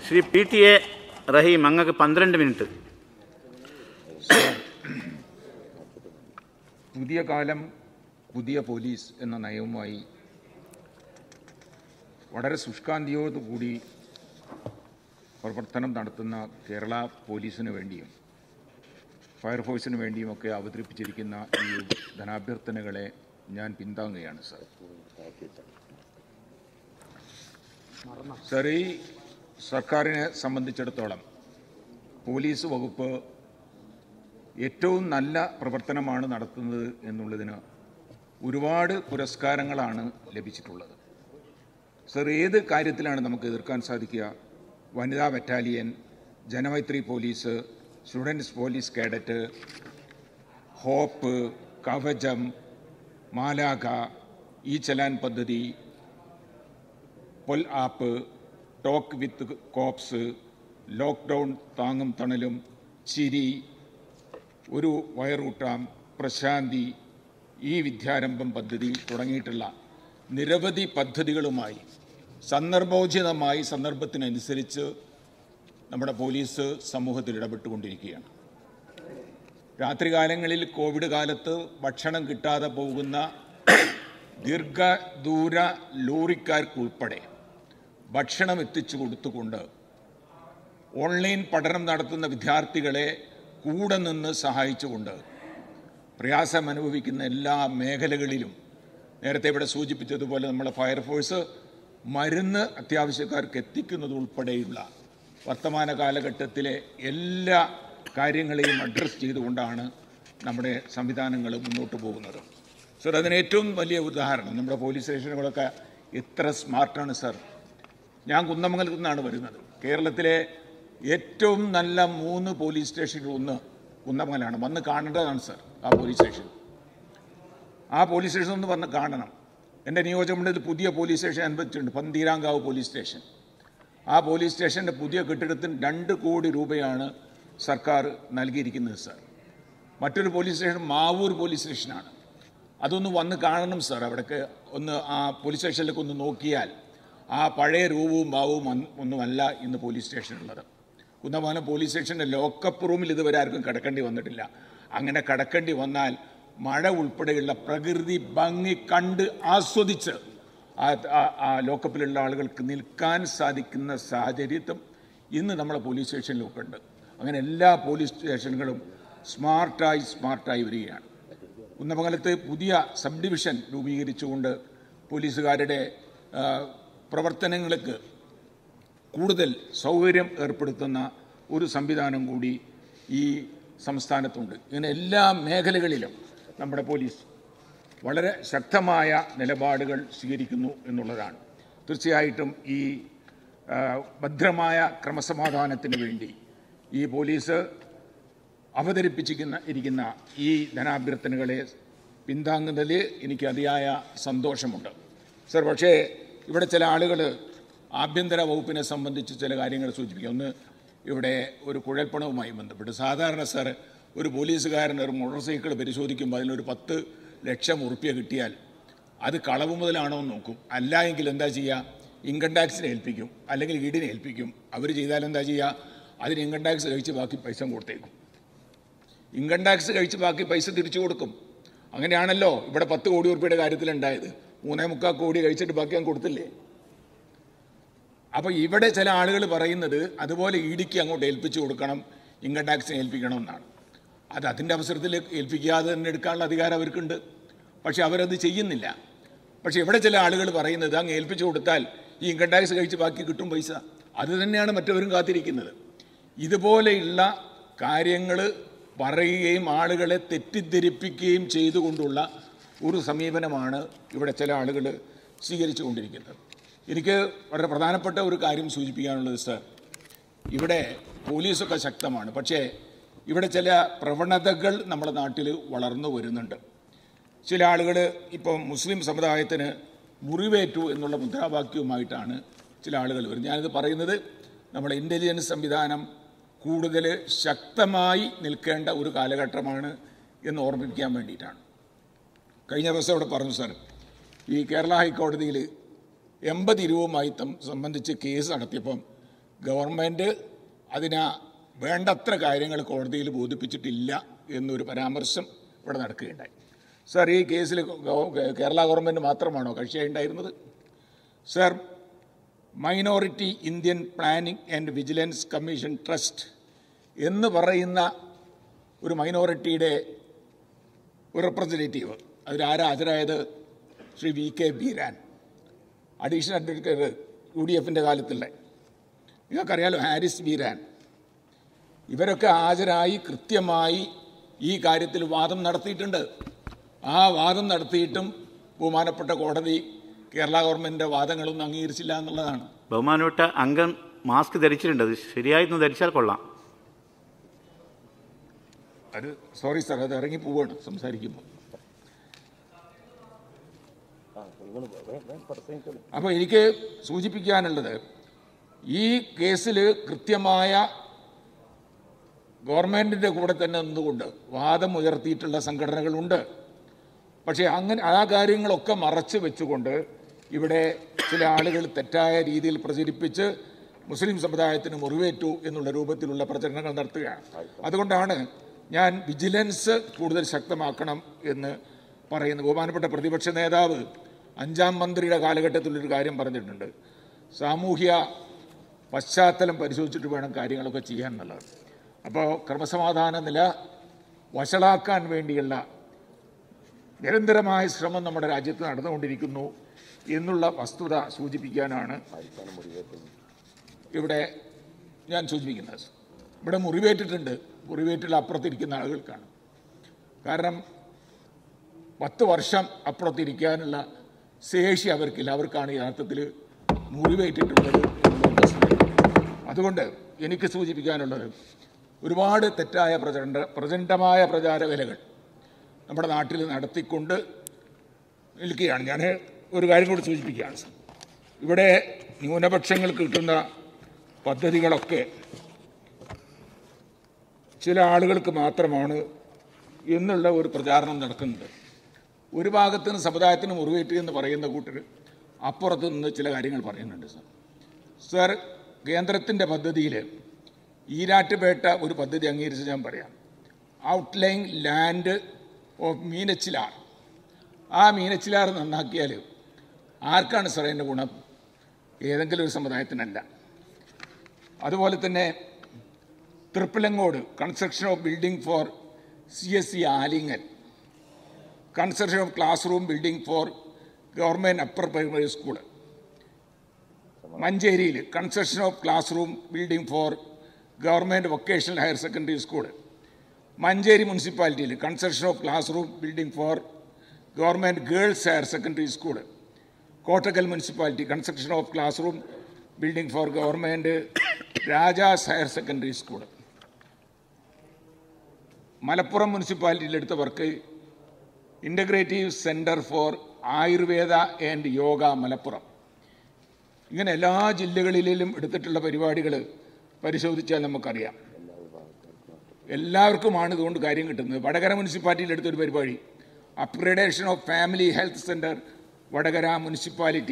Shri P T A Rahim അങ്ങക്ക് പന്ത്രണ്ട് minute പുതിയ കാലം പുതിയ പോലീസ് എന്ന നയവുമായി വളരെ ശുഷ്കാന്തിയോടുകൂടി പ്രവർത്തനം നടത്തുന്ന കേരള പോലീസിന് വേണ്ടിയും ഫയർഫോഴ്സിന് വേണ്ടിയുമൊക്കെ അവതരിപ്പിച്ചിരിക്കുന്ന ഈ ധനാഭ്യർത്ഥനകളെ ഞാൻ പിന്താങ്ങുകയാണ് സാർ സാർ ഈ സർക്കാരിനെ സംബന്ധിച്ചിടത്തോളം പോലീസ് വകുപ്പ് ഏറ്റവും നല്ല പ്രവർത്തനമാണ് നടത്തുന്നത് എന്നുള്ളതിന് ഒരുപാട് പുരസ്കാരങ്ങളാണ് ലഭിച്ചിട്ടുള്ളത് സർ ഏത് കാര്യത്തിലാണ് നമുക്ക് എതിർക്കാൻ സാധിക്കുക വനിതാ battalion Janamaithri police students police cadet hope കവചം മാലാഖ ഈ ചലാൻ പദ്ധതി Pol app talk with cops lockdown താങ്ങും തണലും ചിരി ഒരു വയറൂട്ടാം പ്രശാന്തി ഈ വിദ്യാരംഭം പദ്ധതി തുടങ്ങിയിട്ടുള്ള നിരവധി പദ്ധതികളുമായി സന്ദർഭോചിതമായി സന്ദർഭത്തിനനുസരിച്ച് നമ്മുടെ പോലീസ് സമൂഹത്തിൽ ഇടപെട്ടുകൊണ്ടിരിക്കുകയാണ് രാത്രികാലങ്ങളിൽ കോവിഡ് കാലത്ത് ഭക്ഷണം കിട്ടാതെ പോകുന്ന ദീർഘദൂര ലോറിക്കാർക്കുൾപ്പെടെ ഭക്ഷണം എത്തിച്ചു കൊടുത്തുകൊണ്ട് ഓൺലൈൻ പഠനം നടത്തുന്ന വിദ്യാർത്ഥികളെ കൂടെ നിന്ന് സഹായിച്ചുകൊണ്ട് പ്രയാസം അനുഭവിക്കുന്ന എല്ലാ മേഖലകളിലും നേരത്തെ ഇവിടെ സൂചിപ്പിച്ചതുപോലെ നമ്മളെ ഫയർഫോഴ്സ് മരുന്ന് അത്യാവശ്യക്കാർക്ക് എത്തിക്കുന്നത് ഉൾപ്പെടെയുള്ള വർത്തമാന കാലഘട്ടത്തിലെ എല്ലാ കാര്യങ്ങളെയും അഡ്രസ്സ് ചെയ്തുകൊണ്ടാണ് നമ്മുടെ സംവിധാനങ്ങൾ മുന്നോട്ട് പോകുന്നത് സർ അതിന് ഏറ്റവും വലിയ ഉദാഹരണം നമ്മുടെ പോലീസ് സ്റ്റേഷനുകളൊക്കെ എത്ര സ്മാർട്ടാണ് സർ ഞാൻ കുന്നമംഗലത്തു നിന്നാണ് വരുന്നത് കേരളത്തിലെ ഏറ്റവും നല്ല മൂന്ന് പോലീസ് സ്റ്റേഷനുകൾ ഒന്ന് കുന്നമംഗലാണ് വന്ന് കാണേണ്ടതാണ് സർ ആ പോലീസ് സ്റ്റേഷൻ ആ പോലീസ് സ്റ്റേഷൻ ഒന്ന് വന്ന് കാണണം എൻ്റെ നിയോജകമണ്ഡലത്തിൽ പുതിയ പോലീസ് സ്റ്റേഷൻ അനുവദിച്ചിട്ടുണ്ട് പന്തീരാങ്കാവ് പോലീസ് സ്റ്റേഷൻ ആ പോലീസ് സ്റ്റേഷൻ്റെ പുതിയ കെട്ടിടത്തിന് രണ്ട് കോടി രൂപയാണ് സർക്കാർ നൽകിയിരിക്കുന്നത് സർ മറ്റൊരു പോലീസ് സ്റ്റേഷൻ മാവൂർ പോലീസ് സ്റ്റേഷനാണ് അതൊന്ന് വന്ന് കാണണം സാർ അവിടേക്ക് ഒന്ന് ആ പോലീസ് സ്റ്റേഷനിലേക്ക് ഒന്ന് നോക്കിയാൽ ആ പഴയ രൂപവും ഭാവവും ഒന്നും- ഒന്നുമല്ല ഇന്ന് പോലീസ് സ്റ്റേഷനുള്ളത് കുന്നമംഗലം പോലീസ് സ്റ്റേഷൻ്റെ ലോക്കപ്പ് റൂമിൽ ഇതുവരെ ആർക്കും കിടക്കേണ്ടി വന്നിട്ടില്ല അങ്ങനെ കിടക്കേണ്ടി വന്നാൽ മഴ ഉൾപ്പെടെയുള്ള പ്രകൃതി ഭംഗി കണ്ട് ആസ്വദിച്ച് ആ ആ- ആ ലോക്കപ്പിലുള്ള ആളുകൾക്ക് നിൽക്കാൻ സാധിക്കുന്ന സാഹചര്യത്വം ഇന്ന് നമ്മളെ പോലീസ് സ്റ്റേഷനിലൊക്കെ ഉണ്ട് അങ്ങനെ എല്ലാ പോലീസ് സ്റ്റേഷനുകളും സ്മാർട്ടായി സ്മാർട്ടായി വരികയാണ് കുന്നമംഗലത്ത് പുതിയ സബ് ഡിവിഷൻ രൂപീകരിച്ചുകൊണ്ട് പോലീസുകാരുടെ ആ, പ്രവർത്തനങ്ങൾക്ക് കൂടുതൽ സൗകര്യം ഏർപ്പെടുത്തുന്ന ഒരു സംവിധാനം കൂടി ഈ സംസ്ഥാനത്തുണ്ട് ഇങ്ങനെ എല്ലാ മേഖലകളിലും നമ്മുടെ പോലീസ് വളരെ ശക്തമായ നിലപാടുകൾ സ്വീകരിക്കുന്നു എന്നുള്ളതാണ് തീർച്ചയായിട്ടും ഈ ആ, ഭദ്രമായ ക്രമസമാധാനത്തിന് വേണ്ടി ഈ പോലീസ് അവതരിപ്പിച്ചിരിക്കുന്ന ഇരിക്കുന്ന ഈ ധനാഭ്യർത്ഥനകളെ പിന്താങ്ങുന്നതിൽ എനിക്ക് അതിയായ സന്തോഷമുണ്ട് സർ പക്ഷേ ഇവിടെ ചില ആളുകൾ ആഭ്യന്തര വകുപ്പിനെ സംബന്ധിച്ച് ചില കാര്യങ്ങൾ സൂചിപ്പിക്കും ഒന്ന് ഇവിടെ ഒരു കുഴൽപ്പണവുമായി ബന്ധപ്പെട്ട് സാധാരണ സർ ഒരു പോലീസുകാരൻ ഒരു മോട്ടോർ സൈക്കിൾ പരിശോധിക്കുമ്പോൾ അതിനൊരു പത്ത് ലക്ഷം ഉറുപ്പ്യ കിട്ടിയാൽ അത് കളവ് മുതലാണോ എന്ന് നോക്കും അല്ല എങ്കിൽ എന്താ ചെയ്യുക ഇൻകം ടാക്സിനെ ഏൽപ്പിക്കും അല്ലെങ്കിൽ ഈടിനെ ഏൽപ്പിക്കും അവർ ചെയ്താൽ എന്താ ചെയ്യുക അതിന് ഇൻകം ടാക്സ് കഴിച്ച് ബാക്കി പൈസ കൊടുത്തേക്കും ഇൻകം ടാക്സ് കഴിച്ച് ബാക്കി പൈസ തിരിച്ചു കൊടുക്കും അങ്ങനെയാണല്ലോ ഇവിടെ പത്ത് കോടി ഉറുപ്പിയുടെ കാര്യത്തിലുണ്ടായത് മൂന്നേ മുക്കാൽ കോടി കഴിച്ചിട്ട് ബാക്കി ഞാൻ കൊടുത്തില്ലേ അപ്പോൾ ഇവിടെ ചില ആളുകൾ പറയുന്നത് അതുപോലെ ഇടിക്ക് അങ്ങോട്ട് ഏൽപ്പിച്ചു കൊടുക്കണം ഇൻകം ടാക്സിനെ ഏൽപ്പിക്കണം എന്നാണ് അത് അതിൻ്റെ അവസരത്തിൽ ഏൽപ്പിക്കാതെ തന്നെ എടുക്കാനുള്ള അധികാരം അവർക്കുണ്ട് പക്ഷെ അവരത് ചെയ്യുന്നില്ല പക്ഷെ ഇവിടെ ചില ആളുകൾ പറയുന്നത് അങ്ങ് ഏൽപ്പിച്ചു കൊടുത്താൽ ഈ ഇൻകം ടാക്സ് കഴിച്ച് ബാക്കി കിട്ടും പൈസ അത് തന്നെയാണ് മറ്റവരും കാത്തിരിക്കുന്നത് ഇതുപോലെയുള്ള കാര്യങ്ങൾ പറയുകയും ആളുകളെ തെറ്റിദ്ധരിപ്പിക്കുകയും ചെയ്തുകൊണ്ടുള്ള ഒരു സമീപനമാണ് ഇവിടെ ചില ആളുകൾ സ്വീകരിച്ചു കൊണ്ടിരിക്കുന്നത് എനിക്ക് വളരെ പ്രധാനപ്പെട്ട ഒരു കാര്യം സൂചിപ്പിക്കാനുള്ളത് സർ ഇവിടെ പോലീസൊക്കെ ശക്തമാണ് പക്ഷേ ഇവിടെ ചില പ്രവണതകൾ നമ്മുടെ നാട്ടിൽ വളർന്നു വരുന്നുണ്ട് ചില ആളുകൾ ഇപ്പം മുസ്ലിം സമുദായത്തിന് മുറിവേറ്റു എന്നുള്ള മുദ്രാവാക്യവുമായിട്ടാണ് ചില ആളുകൾ വരുന്നത് ഞാനിത് പറയുന്നത് നമ്മുടെ ഇൻ്റലിജൻസ് സംവിധാനം കൂടുതൽ ശക്തമായി നിൽക്കേണ്ട ഒരു കാലഘട്ടമാണ് എന്ന് ഓർമ്മിപ്പിക്കാൻ വേണ്ടിയിട്ടാണ് കഴിഞ്ഞ ദിവസം ഇവിടെ പറഞ്ഞു സാർ ഈ കേരള ഹൈക്കോടതിയിൽ എൺപത് ഇരുവുമായി തം സംബന്ധിച്ച് കേസ് നടത്തിയപ്പം ഗവൺമെൻറ് അതിന് വേണ്ടത്ര കാര്യങ്ങൾ കോടതിയിൽ ബോധിപ്പിച്ചിട്ടില്ല എന്നൊരു പരാമർശം ഇവിടെ നടക്കുകയുണ്ടായി സർ ഈ കേസിൽ ഗവ- കേരള ഗവൺമെൻറ് മാത്രമാണോ കക്ഷിയായിട്ടുണ്ടായിരുന്നത് sir minority Indian planning and vigilance commission trust എന്ന് പറയുന്ന ഒരു മൈനോറിറ്റിയുടെ ഒരു റെപ്രസെൻറ്റേറ്റീവ് അതിലാരാ ഹാജരായത് Shri V K Beeran additional advocate U D എഫിൻ്റെ കാലത്തുള്ള നിങ്ങൾക്കറിയാലോ ഹാരിസ് ബീരാൻ ഇവരൊക്കെ ഹാജരായി കൃത്യമായി ഈ കാര്യത്തിൽ വാദം നടത്തിയിട്ടുണ്ട് ആ വാദം നടത്തിയിട്ടും ബഹുമാനപ്പെട്ട കോടതി കേരള ഗവൺമെൻറ്റിൻ്റെ വാദങ്ങളൊന്നും അംഗീകരിച്ചില്ല എന്നുള്ളതാണ് ബഹുമാനപ്പെട്ട അംഗം മാസ്ക് ധരിച്ചിട്ടുണ്ട് അത് ശരിയായിരുന്നു ധരിച്ചാൽ കൊള്ളാം അത് സോറി സാർ അത് ഇറങ്ങി പോവാണ് സംസാരിക്കുമ്പോൾ അപ്പോൾ എനിക്ക് സൂചിപ്പിക്കാനുള്ളത് ഈ കേസിൽ കൃത്യമായ ഗവൺമെൻറ്റിൻ്റെ കൂടെ തന്നെ നിന്നുകൊണ്ട് വാദം ഉയർത്തിയിട്ടുള്ള സംഘടനകളുണ്ട് പക്ഷേ അങ്ങനെ ആ കാര്യങ്ങളൊക്കെ മറച്ചു വെച്ചുകൊണ്ട് ഇവിടെ ചില ആളുകൾ തെറ്റായ രീതിയിൽ പ്രചരിപ്പിച്ച് മുസ്ലിം സമുദായത്തിന് മുറിവേറ്റു എന്നുള്ള രൂപത്തിലുള്ള പ്രചരണങ്ങൾ നടത്തുകയാണ് അതുകൊണ്ടാണ് ഞാൻ വിജിലൻസ് കൂടുതൽ ശക്തമാക്കണം എന്ന് പറയുന്നത് ബഹുമാനപ്പെട്ട പ്രതിപക്ഷ നേതാവ് അഞ്ചാം മന്ത്രിയുടെ കാലഘട്ടത്തിലൊരു കാര്യം പറഞ്ഞിട്ടുണ്ട് സാമൂഹ്യ പശ്ചാത്തലം പരിശോധിച്ചിട്ട് വേണം കാര്യങ്ങളൊക്കെ ചെയ്യാൻ എന്നുള്ളത് അപ്പോൾ ക്രമസമാധാന നില വഷളാക്കാൻ വേണ്ടിയുള്ള നിരന്തരമായ ശ്രമം നമ്മുടെ രാജ്യത്ത് നടന്നുകൊണ്ടിരിക്കുന്നു എന്നുള്ള വസ്തുത സൂചിപ്പിക്കാനാണ് ഇവിടെ ഞാൻ സൂചിപ്പിക്കുന്നത് ഇവിടെ മുറിവേറ്റിട്ടുണ്ട് മുറിവേറ്റുള്ള അപ്പുറത്തിരിക്കുന്ന ആളുകൾക്കാണ് കാരണം പത്ത് വർഷം അപ്പുറത്തിരിക്കാനുള്ള ശേഷി അവർക്കില്ല അവർക്കാണ് യഥാർത്ഥത്തിൽ മുറിവേറ്റിട്ടുള്ളത് എന്നുള്ള വസ്തുത. അതുകൊണ്ട് എനിക്ക് സൂചിപ്പിക്കാനുള്ളത് ഒരുപാട് തെറ്റായ പ്രചണ്ഡ പ്രചണ്ഡമായ പ്രചാരവേലകൾ നമ്മുടെ നാട്ടിൽ നടത്തിക്കൊണ്ട് നിൽക്കുകയാണ് ഞാൻ ഒരു കാര്യം കൂടി സൂചിപ്പിക്കുകയാണ് സർ. ഇവിടെ ന്യൂനപക്ഷങ്ങൾക്ക് കിട്ടുന്ന പദ്ധതികളൊക്കെ ചില ആളുകൾക്ക് മാത്രമാണ് എന്നുള്ള ഒരു പ്രചാരണം നടക്കുന്നുണ്ട് ഒരു ഭാഗത്തിന് സമുദായത്തിന് മുറിവേറ്റ് എന്ന് പറയുന്ന കൂട്ടർ അപ്പുറത്ത് നിന്ന് ചില കാര്യങ്ങൾ പറയുന്നുണ്ട് സർ സർ കേന്ദ്രത്തിൻ്റെ പദ്ധതിയിൽ ഈരാറ്റുപേട്ട ഒരു പദ്ധതി അംഗീകരിച്ച് ഞാൻ പറയാം ഔട്ട്ലൈൻ ലാൻഡ് ഓഫ് മീനച്ചിലാർ ആ മീനച്ചിലാർ നന്നാക്കിയാൽ ആർക്കാണ് സാർ അതിൻ്റെ ഗുണം ഏതെങ്കിലും ഒരു സമുദായത്തിനല്ല അതുപോലെ തന്നെ Thrippilangode construction of building for C S C Alingal construction of class room building for government upper primary school മഞ്ചേരിയിൽ construction of class room building for government vocational higher secondary school Manjeri മുനിസിപ്പാലിറ്റിയിൽ construction of class room building for government girls higher secondary school Kottakkal municipality construction of class room building for government Rajas higher secondary school Malappuram മുനിസിപ്പാലിറ്റിയിൽ എടുത്ത work integrative centre for Ayurveda and yoga Malappuram ഇങ്ങനെ എല്ലാ ജില്ലകളിലും എടുത്തിട്ടുള്ള പരിപാടികൾ പരിശോധിച്ചാൽ നമുക്കറിയാം എല്ലാവർക്കുമാണ് ഇതുകൊണ്ട് കാര്യം കിട്ടുന്നത് വടകര മുനിസിപ്പാലിറ്റിയിൽ എടുത്തൊരു പരിപാടി upgradation of family health centre Vadakara municipality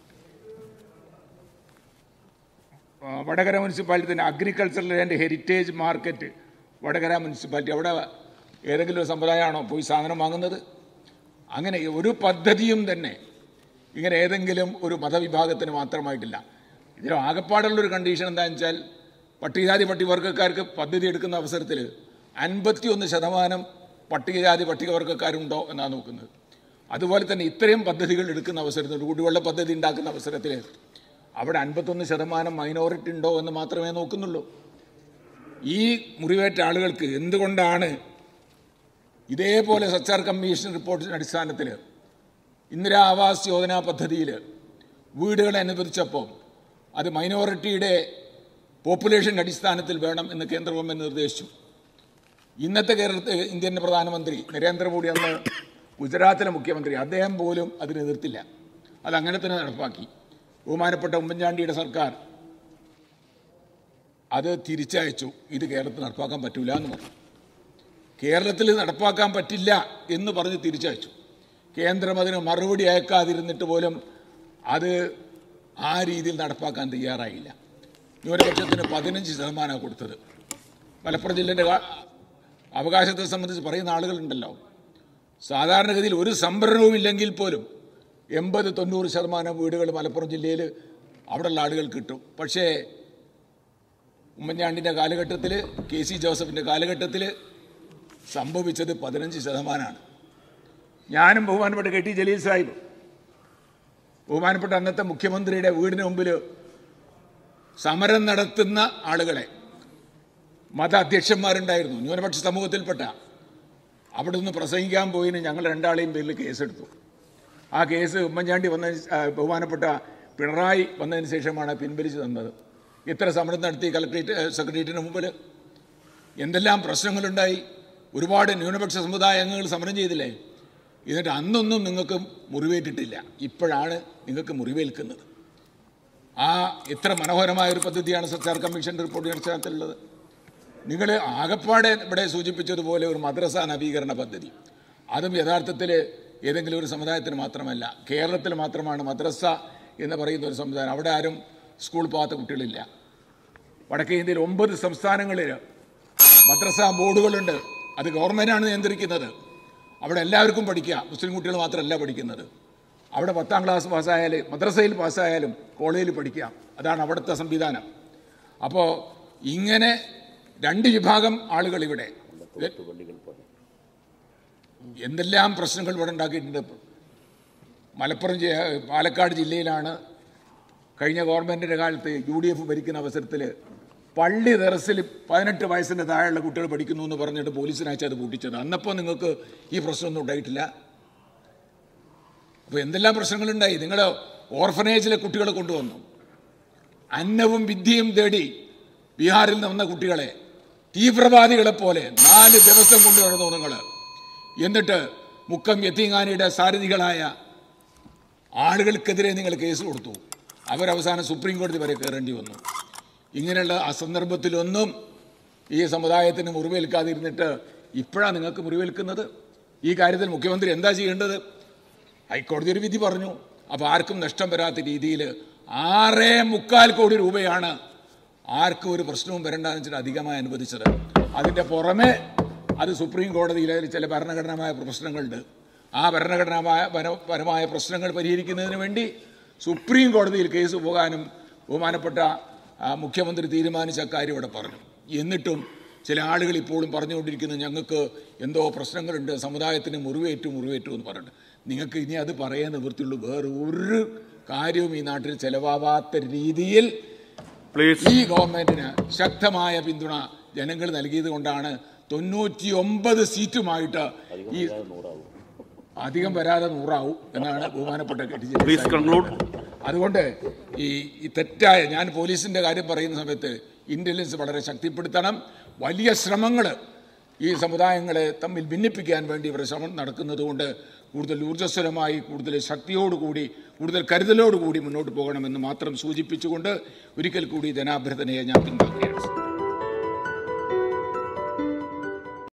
ആ, വടകര മുനിസിപ്പാലിറ്റി തന്നെ agricultural and heritage market Vadakara municipality അവിടെ ഏതെങ്കിലും ഒരു സമ്പ്രദായമാണോ പോയി സാധനം വാങ്ങുന്നത് അങ്ങനെ ഒരു പദ്ധതിയും തന്നെ ഇങ്ങനെ ഏതെങ്കിലും ഒരു മതവിഭാഗത്തിന് മാത്രമായിട്ടില്ല ഇതിൽ ആകപ്പാടുള്ളൊരു കണ്ടീഷൻ എന്താണെന്ന് വെച്ചാൽ പട്ടികജാതി പട്ടികവർഗക്കാർക്ക് പദ്ധതി എടുക്കുന്ന അവസരത്തിൽ അൻപത്തിയൊന്ന് ശതമാനം പട്ടികജാതി പട്ടികവർഗക്കാരുണ്ടോ എന്നാണ് നോക്കുന്നത് അതുപോലെ തന്നെ ഇത്രയും പദ്ധതികൾ എടുക്കുന്ന അവസരത്തിൽ ഒരു കുടിവെള്ള പദ്ധതി ഉണ്ടാക്കുന്ന അവസരത്തിൽ അവിടെ അൻപത്തൊന്ന് ശതമാനം മൈനോറിറ്റി ഉണ്ടോ എന്ന് മാത്രമേ നോക്കുന്നുള്ളൂ ഈ മുറിവേറ്റ ആളുകൾക്ക് എന്തുകൊണ്ടാണ് ഇതേപോലെ സച്ചാർ കമ്മീഷൻ റിപ്പോർട്ടിന്റെ അടിസ്ഥാനത്തിൽ ഇന്ദിരാ ആവാസ് യോജന പദ്ധതിയിൽ വീടുകൾ അനുവദിച്ചപ്പോൾ അത് മൈനോറിറ്റിയുടെ പോപ്പുലേഷൻ അടിസ്ഥാനത്തിൽ വേണം എന്ന് കേന്ദ്ര ഗവൺമെൻറ് നിർദ്ദേശിച്ചു ഇന്നത്തെ കേരളത്തിൽ ഇന്ത്യൻ പ്രധാനമന്ത്രി നരേന്ദ്രമോദി അന്ന് ഗുജറാത്തിലെ മുഖ്യമന്ത്രി അദ്ദേഹം പോലും അതിന് എതിർത്തില്ല അത് അങ്ങനെ തന്നെ നടപ്പാക്കി ബഹുമാനപ്പെട്ട ഉമ്മൻചാണ്ടിയുടെ സർക്കാർ അത് തിരിച്ചയച്ചു ഇത് കേരളത്തിൽ നടപ്പാക്കാൻ പറ്റൂല എന്ന് പറഞ്ഞു കേരളത്തിൽ നടപ്പാക്കാൻ പറ്റില്ല എന്ന് പറഞ്ഞ് തിരിച്ചയച്ചു കേന്ദ്രം അതിന് മറുപടി അയക്കാതിരുന്നിട്ട് പോലും അത് ആ രീതിയിൽ നടപ്പാക്കാൻ തയ്യാറായില്ല ന്യൂനപക്ഷത്തിന് പതിനഞ്ച് ശതമാനമാണ് കൊടുത്തത് മലപ്പുറം ജില്ലേൻ്റെ അവകാശത്തെ സംബന്ധിച്ച് പറയുന്ന ആളുകളുണ്ടല്ലോ സാധാരണഗതിയിൽ ഒരു സംഭരണവും ഇല്ലെങ്കിൽ പോലും എൺപത് തൊണ്ണൂറ് ശതമാനം വീടുകൾ മലപ്പുറം ജില്ലയിൽ അവിടെയുള്ള ആളുകൾ കിട്ടും പക്ഷേ ഉമ്മൻചാണ്ടിൻ്റെ കാലഘട്ടത്തിൽ കെ സി ജോസഫിൻ്റെ കാലഘട്ടത്തിൽ സംഭവിച്ചത് പതിനഞ്ച് ശതമാനമാണ് ഞാനും ബഹുമാനപ്പെട്ട കെ ടി ജലീൽ സാഹിബ് ബഹുമാനപ്പെട്ട അന്നത്തെ മുഖ്യമന്ത്രിയുടെ വീടിന് മുമ്പിൽ സമരം നടത്തുന്ന ആളുകളെ മത അധ്യക്ഷന്മാരുണ്ടായിരുന്നു ന്യൂനപക്ഷ സമൂഹത്തിൽപ്പെട്ട അവിടെ നിന്ന് പ്രസംഗിക്കാൻ പോയിന് ഞങ്ങൾ രണ്ടാളെയും പേരിൽ കേസെടുത്തു ആ കേസ് ഉമ്മൻചാണ്ടി വന്നതിന് ശേ- ആ, ബഹുമാനപ്പെട്ട പിണറായി വന്നതിന് ശേഷമാണ് പിൻവലിച്ചു തന്നത് ഇത്ര സമരം നടത്തി കലക്ട്രേറ്റ് ഏ, സെക്രട്ടേറിയറ്റിന് മുമ്പിൽ എന്തെല്ലാം പ്രശ്നങ്ങളുണ്ടായി ഒരുപാട് ന്യൂനപക്ഷ സമുദായ അംഗങ്ങൾ സമരം ചെയ്തില്ലേ എന്നിട്ട് അന്നൊന്നും നിങ്ങൾക്ക് മുറിവേറ്റിട്ടില്ല ഇപ്പോഴാണ് നിങ്ങൾക്ക് മുറിവേൽക്കുന്നത് ആ എത്ര മനോഹരമായ ഒരു പദ്ധതിയാണ് സർക്കാർ കമ്മീഷൻ റിപ്പോർട്ട് അടിസ്ഥാനത്തിലുള്ളത് നിങ്ങൾ ആകപ്പാടെ ഇവിടെ സൂചിപ്പിച്ചതുപോലെ ഒരു മദ്രസ നവീകരണ പദ്ധതി അതും യഥാർത്ഥത്തിൽ ഏതെങ്കിലും ഒരു സമുദായത്തിന് മാത്രമല്ല കേരളത്തിൽ മാത്രമാണ് മദ്രസ എന്ന് പറയുന്ന ഒരു സമുദായം അവിടെ ആരും സ്കൂൾ പോകാത്ത കുട്ടികളില്ല വടക്കേ ഇന്ത്യയിൽ ഒമ്പത് സംസ്ഥാനങ്ങളിൽ മദ്രസ ബോർഡുകളുണ്ട് അത് ഗവൺമെൻറ്റാണ് നിയന്ത്രിക്കുന്നത് അവിടെ എല്ലാവർക്കും പഠിക്കുക മുസ്ലിം കുട്ടികൾ മാത്രമല്ല പഠിക്കുന്നത് അവിടെ പത്താം ക്ലാസ് പാസ്സായാൽ മദ്രസയിൽ പാസ്സായാലും കോളേജിൽ പഠിക്കാം അതാണ് അവിടുത്തെ സംവിധാനം അപ്പോൾ ഇങ്ങനെ രണ്ട് വിഭാഗം ആളുകൾ ഇവിടെ ഇത് എന്തെല്ലാം പ്രശ്നങ്ങൾ ഇവിടെ ഉണ്ടാക്കിയിട്ടുണ്ട് മലപ്പുറം ജി- പാലക്കാട് ജില്ലയിലാണ് കഴിഞ്ഞ ഗവൺമെൻറ്റിൻ്റെ കാലത്ത് യു ഡി എഫ് ഭരിക്കുന്ന അവസരത്തിൽ പള്ളി തെറസിൽ പതിനെട്ട് വയസ്സിൻ്റെ താഴെയുള്ള കുട്ടികൾ പഠിക്കുന്നു എന്ന് പറഞ്ഞിട്ട് പോലീസിനയച്ച് അത് പൂട്ടിച്ചത് അന്നപ്പോൾ നിങ്ങൾക്ക് ഈ പ്രശ്നമൊന്നും ഉണ്ടായിട്ടില്ല അപ്പോൾ എന്തെല്ലാം പ്രശ്നങ്ങളുണ്ടായി നിങ്ങൾ ഓർഫനേജിലെ കുട്ടികളെ കൊണ്ടുവന്നു അന്നവും വിദ്യയും തേടി ബീഹാറിൽ നിന്ന് വന്ന കുട്ടികളെ തീവ്രവാദികളെ പോലെ നാല് ദിവസം കൊണ്ടു നടന്നു നിങ്ങൾ എന്നിട്ട് മുക്കം യത്തീങ്ങാനിയുടെ സാരഥികളായ ആളുകൾക്കെതിരെ നിങ്ങൾ കേസ് കൊടുത്തു അവരവസാനം സുപ്രീം കോടതി വരെ കയറേണ്ടി വന്നു ഇങ്ങനെയുള്ള ആ സന്ദർഭത്തിലൊന്നും ഈ സമുദായത്തിന് മുറിവേൽക്കാതിരുന്നിട്ട് ഇപ്പോഴാണ് നിങ്ങൾക്ക് മുറിവേൽക്കുന്നത് ഈ കാര്യത്തിൽ മുഖ്യമന്ത്രി എന്താ ചെയ്യേണ്ടത് ഹൈക്കോടതി ഒരു വിധി പറഞ്ഞു അപ്പോൾ ആർക്കും നഷ്ടം വരാത്ത രീതിയിൽ ആറേ മുക്കാൽ കോടി രൂപയാണ് ആർക്കും ഒരു പ്രശ്നവും വരണ്ടെന്ന് വെച്ചിട്ട് അധികമായി അനുവദിച്ചത് അതിൻ്റെ പുറമെ അത് സുപ്രീം കോടതിയിലെ ചില ഭരണഘടനാമായ പ്രശ്നങ്ങളുണ്ട് ആ ഭരണഘടനാമായ പര- പരമായ പ്രശ്നങ്ങൾ പരിഹരിക്കുന്നതിന് വേണ്ടി സുപ്രീം കോടതിയിൽ കേസ് പോകാനും ബഹുമാനപ്പെട്ട ആ, മുഖ്യമന്ത്രി തീരുമാനിച്ച കാര്യം ഇവിടെ പറഞ്ഞു എന്നിട്ടും ചില ആളുകൾ ഇപ്പോഴും പറഞ്ഞുകൊണ്ടിരിക്കുന്നത് ഞങ്ങൾക്ക് എന്തോ പ്രശ്നങ്ങളുണ്ട് സമുദായത്തിന് മുറിവേറ്റു മുറിവേറ്റു എന്ന് പറഞ്ഞിട്ട് നിങ്ങൾക്ക് ഇനി അത് പറയാൻ നിവൃത്തിയുള്ളൂ വേറെ ഒരു കാര്യവും ഈ നാട്ടിൽ ചെലവാവാത്ത രീതിയിൽ പ്ലീസ് ഈ ഗവൺമെന്റിന് ശക്തമായ പിന്തുണ ജനങ്ങൾ നൽകിയത് കൊണ്ടാണ് തൊണ്ണൂറ്റി ഒമ്പത് സീറ്റുമായിട്ട് ഈ അധികം വരാതെ നൂറാവും എന്നാണ് ബഹുമാനപ്പെട്ട K T Jaleel please Sahib conclude അതുകൊണ്ട് ഈ ഈ തെറ്റായ ഞാൻ പോലീസിൻ്റെ കാര്യം പറയുന്ന സമയത്ത് ഇൻ്റലിജൻസ് വളരെ ശക്തിപ്പെടുത്തണം വലിയ ശ്രമങ്ങൾ ഈ സമുദായങ്ങളെ തമ്മിൽ ഭിന്നിപ്പിക്കാൻ വേണ്ടി ഇവരുടെ ശ്രമം നടക്കുന്നതുകൊണ്ട് കൂടുതൽ ഊർജ്ജസ്വലമായി കൂടുതൽ ശക്തിയോടുകൂടി കൂടുതൽ കരുതലോടുകൂടി മുന്നോട്ട് പോകണമെന്ന് മാത്രം സൂചിപ്പിച്ചുകൊണ്ട് ഒരിക്കൽ കൂടി ജനാഭ്യർത്ഥനയെ ഞാൻ പിന്താക്കുകയാണ്